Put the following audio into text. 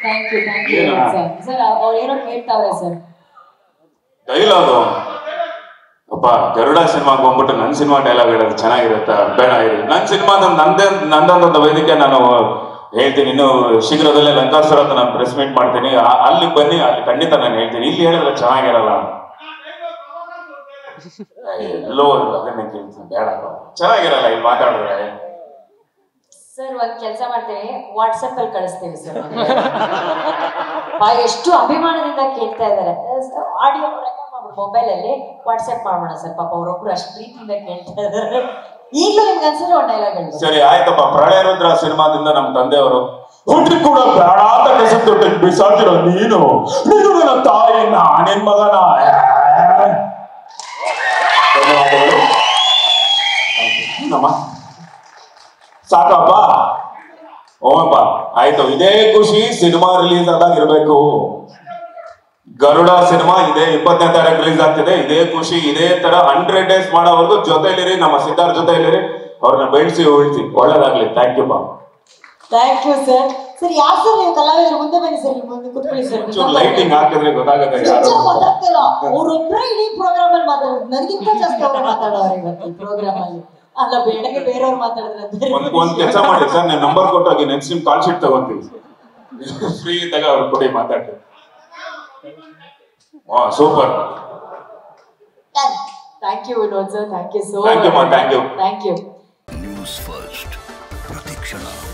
Thank you thank you ಏನಾ? Sir sir ಅವ್ರು ಏನೋ ಕೇಳ್ತಾವ್ರೆ ಸರ್ ಡೈಲಾಗು ಅಪ್ಪ ಗರುಡ ಸಿನಿಮಾಗೆ ಹೋಗ್ಬಿಟ್ಟು ನನ್ನ ಸಿನಿಮಾ ಡೈಲಾಗ್ ಹೇಳೋದು ಚೆನ್ನಾಗಿರುತ್ತಾ ಬೇಡ ಇರಿ ನನ್ನ ಸಿನಿಮಾ ನಂದೇ ನಂದೊಂದು ವೇದಿಕೆ ನಾನು ಹೇಳ್ತೀನಿ ಇನ್ನು ಶೀಘ್ರದಲ್ಲೇ ಲಂಕಾಸುರ ಅಂತ ನಾನು ಪ್ರೆಸ್ ಮೀಟ್ ಮಾಡ್ತೀನಿ ಆ- ಅಲ್ಲಿ ಬನ್ನಿ ಅಲ್ಲಿ ಖಂಡಿತ ನಾನು ಹೇಳ್ತೀನಿ ಇಲ್ಲಿ ಹೇಳಿದ್ರೆ ಚೆನ್ನಾಗಿರಲ್ಲ ಎಲ್ಲೋ ಅದನ್ನೇ ಕೇಳ್ತೀನಿ ಬೇಡಪ್ಪ ಚೆನ್ನಾಗಿರಲ್ಲ ಇಲ್ಲಿ ಮಾತಾಡಿದ್ರೆ ಸರ್ ಒಂದ್ ಕೆಲಸ ಮಾಡ್ತೀವಿ ವಾಟ್ಸಪ್ ಅಲ್ಲಿ ಕಳಿಸ್ತೀವಿ ಸರ್ ಎಷ್ಟು ಅಭಿಮಾನದಿಂದ ಕೇಳ್ತಾ ಇದಾರೆ ಆಡಿಯೋ ರೆಕಾರ್ಡ್ ಮಾಡ್ಬಿಟ್ಟು ಮೊಬೈಲ್ ಅಲ್ಲಿ ವಾಟ್ಸಪ್ ಮಾಡೋಣ ಸರ್ ಪಾಪ ಅವ್ರೊಬ್ರು ಅಷ್ಟು ಪ್ರೀತಿಯಿಂದ ಕೇಳ್ತಾ ಇದಾರೆ ಈಗಲೂ ನಿಮ್ಗೆ ಅನ್ಸಿದ್ರೆ ಒಂದ್ ಡೈಲಾಗ್ ಹೇಳ್ಬೋದು ಸರಿ ಆಯ್ತಪ್ಪ ಪ್ರಳಯ ರುದ್ರ ಸಿನಿಮಾದಿಂದ ನಮ್ಮ ತಂದೆಯವರು ಹುಟ್ಟಿ ಕೂಡ ಬೇಡ ಅಂತ ಕಸ ತೊಟ್ಟಿಗೆ ಬಿಸಾಕಿರೋ ನೀನು ನೀನು ನನ್ನ ತಾಯಿ ನಾನೇನ್ ಮಗನ ಧನ್ಯವಾದಗಳು ನಮ್ಮ ಸಾಕಪ್ಪ ಓಮಪ್ಪ ಆಯ್ತು ಇದೇ ಖುಷಿ ಸಿನಿಮಾ ರಿಲೀಸ್ ಆದಾಗ ಇರ್ಬೇಕು ಗರುಡ ಸಿನಿಮಾ ಇದೇ ಇಪ್ಪತ್ತನೇ ತಾರೀಕು ರಿಲೀಸ್ ಆಗ್ತಿದೆ ಇದೇ ಖುಷಿ ಇದೇ ತರ ಹಂಡ್ರೆಡ್ ಡೇಸ್ ಮಾಡೋವರೆಗೂ ಜೊತೆಲಿರಿ ನಮ್ಮ ಸಿದ್ಧಾರ್ಥ ಜೊತೆಲಿರಿ ಅವ್ರನ್ನ ಬೆಳೆಸಿ ಉಳಿಸಿ ಒಳ್ಳೇದಾಗ್ಲಿ ಥ್ಯಾಂಕ್ ಯು ಬಾ ಥ್ಯಾಂಕ್ ಯು ಸರ್ ಸರ್ ಯಾರು ಸರ್ ನೀವು ಕಲಾವಿದರು ಮುಂದೆ ಬನ್ನಿ ಸರ್ ಇಲ್ಲಿ ಮುಂದೆ ಕೂತ್ಕೊಳ್ಳಿ ಸರ್ ಚೂರು ಲೈಟಿಂಗ್ ಹಾಕಿದ್ರೆ ಗೊತ್ತಾಗತ್ತೆ ಯಾರು ನಿಜ ಗೊತ್ತಾಗ್ತಿಲ್ಲ ಅವ್ರೊಬ್ರೇ ಇಡೀ ಪ್ರೋಗ್ರಾಮ್ ಅಲ್ಲಿ ಮಾತಾಡೋದು ನನಗಿಂತ ಜಾಸ್ತಿ ಅವ್ರು ಮಾತಾಡೋರು ಇವತ್ತು ಈ ಪ್ರೋಗ್ರಾಮ್ ಅಲ್ಲಿ ಅಲ್ಲ ಬೇಡಗೆ ಬೇರೆಯವ್ರು ಮಾತಾಡಿದ್ರೆ ಬೇರೆ ಒಂದ್ ಒಂದ್ ಕೆಲಸ ಮಾಡಿ ಸರ್ ನಾನು ನಂಬರ್ ಕೊಟ್ಟಾಗಿ ನೆಕ್ಸ್ಟ್ ನಿಮ್ ಕಾಲ್ ಶೀಟ್ ತಗೊಂತೀವಿ ಫ್ರೀ ಇದ್ದಾಗ ಅವ್ರು ಕೊಡಿ ಮಾತಾಡ್ತೀವಿ ಹಾ super thank you Vinod sir thank you so Thank you, ma. Thank you. Thank you news first ಪ್ರತಿಕ್ಷಣ